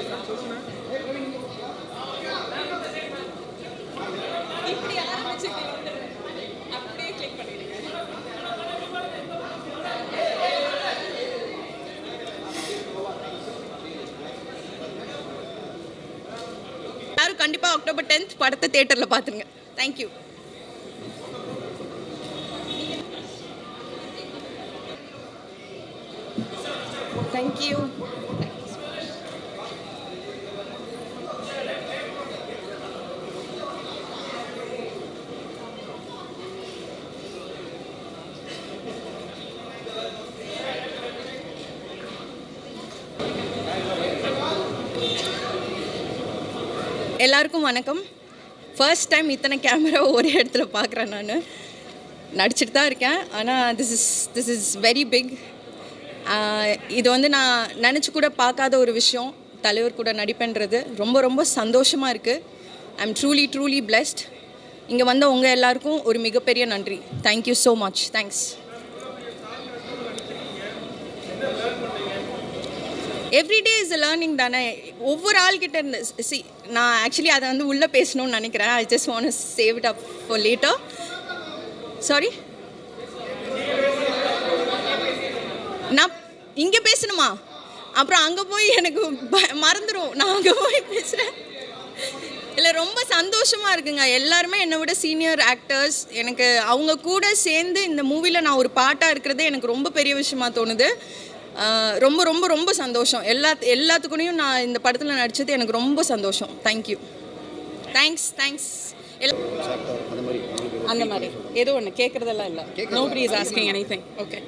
இப்படி ஆரம்பிச்சு இப்படி வந்துடுறேன். அப்படியே click பண்ணிடுங்க. எல்லாரும் கண்டிப்பாக அக்டோபர் டென்த் படத்தை தேட்டரில் பார்த்துருங்க தேங்க்யூ தேங்க்யூ எல்லாருக்கும் வணக்கம் ஃபர்ஸ்ட் டைம் இத்தனை கேமரா ஒரே இடத்துல பார்க்குறேன் நான் நடிச்சிட்டு தான் இருக்கேன் ஆனால் this is this is very big இது வந்து நான் நினச்சி கூட பார்க்காத ஒரு விஷயம் தலைவர் கூட நடிப்பேன்றது ரொம்ப ரொம்ப சந்தோஷமாக இருக்குது I am truly truly blessed இங்கே வந்த உங்கள் எல்லாருக்கும் ஒரு மிகப்பெரிய நன்றி thank you so much thanks everyday is learning தானே ஒவ்வொரு ஆள்கிட்ட இருந்து சி நான் ஆக்சுவலி அதை வந்து உள்ளே பேசணும்னு நினைக்கிறேன் I just want save it up for later sorry நான் இங்கே பேசணுமா அப்புறம் அங்கே போய் எனக்கு ப- மறந்துடும் நான் அங்கே போய் பேசுகிறேன் இல்லை ரொம்ப சந்தோஷமாக இருக்குங்க எல்லாருமே என்னை விட சீனியர் ஆக்டர்ஸ் எனக்கு அவங்க கூட சேர்ந்து இந்த மூவியில் நான் ஒரு பாட்டாக இருக்கிறது எனக்கு ரொம்ப பெரிய விஷயமா தோணுது ஆஹ் ரொம்ப ரொம்ப ரொம்ப சந்தோஷம் எல்லா எல்லாத்துக்குனையும் நான் இந்த படத்தில் நடித்தது எனக்கு ரொம்ப சந்தோஷம் தேங்க்யூ தேங்க்ஸ் தேங்க்ஸ் அந்த மாதிரி ஏதோ ஒன்று கேட்குறதெல்லாம் இல்லை nobody is asking any thing okay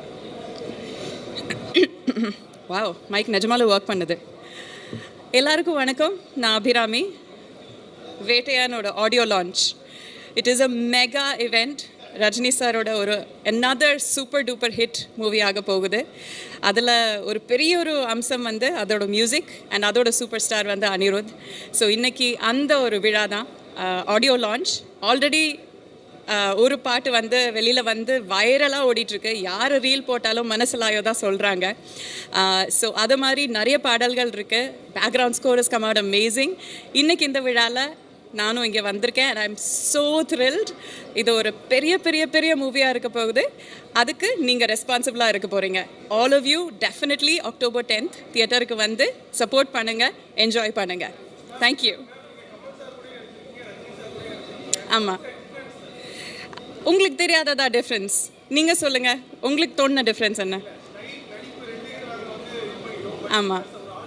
wow mike நிஜமால ஒர்க் பண்ணுது எல்லாருக்கும் வணக்கம் நான் அபிராமி வேட்டையானோட audio launch it is a mega event Rajini சாரோட ஒரு another super duper hit movie ஆக போகுது அதில் ஒரு பெரிய ஒரு அம்சம் வந்து அதோட மியூசிக் அண்ட் அதோட சூப்பர் ஸ்டார் வந்து அனிருத் ஸோ இன்னைக்கு அந்த ஒரு விழா தான் ஆடியோ லான்ச் ஆல்ரெடி ஒரு பாட்டு வந்து வெளியில் வந்து வைரலாக ஓடிட்டுருக்கு யார் ரீல் போட்டாலும் மனசிலாயோ தான் சொல்கிறாங்க ஸோ அது மாதிரி நிறைய பாடல்கள் இருக்குது background score is come out amazing இன்னைக்கு இந்த விழாவில் நானும் இங்கே வந்திருக்கேன் and I am so thrilled இது ஒரு பெரிய பெரிய பெரிய மூவியாக இருக்க போகுது அதுக்கு நீங்கள் ரெஸ்பான்சிபிளாக இருக்க போகிறீங்க all of you definitely October tenth தியேட்டருக்கு வந்து சப்போர்ட் பண்ணுங்கள் என்ஜாய் பண்ணுங்கள் தேங்க்யூ ஆமாம் உங்களுக்கு தெரியாததா டிஃப்ரென்ஸ் நீங்கள் சொல்லுங்கள் உங்களுக்கு தோணுன டிஃப்ரென்ஸ் என்ன ஆமாம்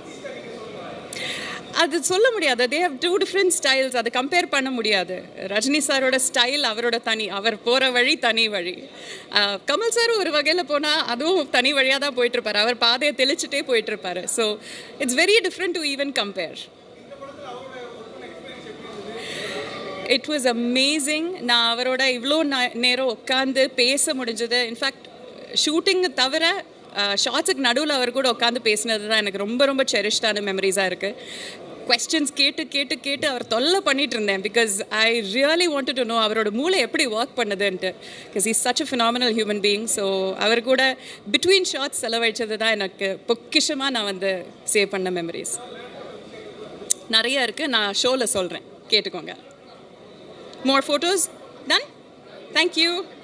அது சொல்ல முடியாது they have two different styles அதை கம்பேர் பண்ண முடியாது ரஜினி சாரோட ஸ்டைல் அவரோட தனி அவர் போகிற வழி தனி வழி ஆஹ் கமல் சார் ஒரு வகையில் போனால் அதுவும் தனி வழியாக தான் போயிட்டுருப்பார் அவர் பாதையை தெளிச்சுட்டே போயிட்டுருப்பாரு so it's very different to even compare it was amazing நான் அவரோட இவ்வளோ ந- நேரம் உட்காந்து பேச முடிஞ்சது இன்ஃபேக்ட் ஷூட்டிங் தவிர ஷார்ட்ஸுக்கு நடுவில் அவர் கூட உட்காந்து பேசினது தான் எனக்கு ரொம்ப ரொம்ப செரிஷ்டான மெமரிஸாக இருக்குது கொஸ்டின்ஸ் கேட்டு கேட்டு கேட்டு அவர் தொல்லை பண்ணிட்டு இருந்தேன் because I really wanted to know அவரோட மூளை எப்படி ஒர்க் பண்ணுதுன்ட்டு because is such a phenomenal human being so அவர் கூட பிட்வீன் ஷார்ட்ஸ் செலவழிச்சது தான் எனக்கு பொக்கிஷமாக நான் வந்து சேவ் பண்ண மெமரிஸ் நிறைய இருக்குது நான் ஷோவில் சொல்கிறேன் கேட்டுக்கோங்க More photos? Done? Thank you.